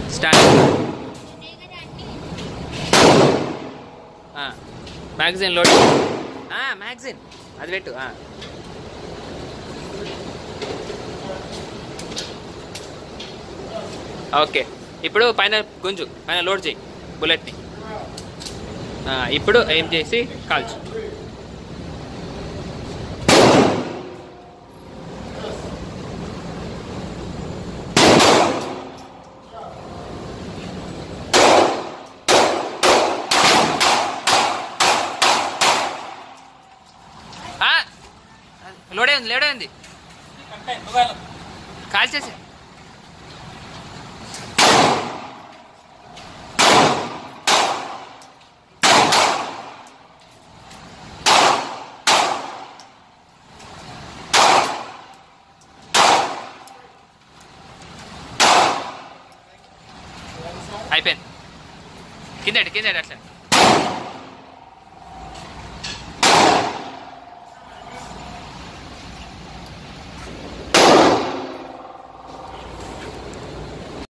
Start magazine load magazine అది పెట్టు ఆ. ఓకే ఇప్పుడు పైన గుంజు పైన లోడ్ చేయి బుల్లెట్ని ఆ, ఇప్పుడు ఏం చేసి కాల్చు ఆ, లోడే ఉంది లోడే ఉంది కాల్చేసి అయిపోయింది కింద కింద అట్లా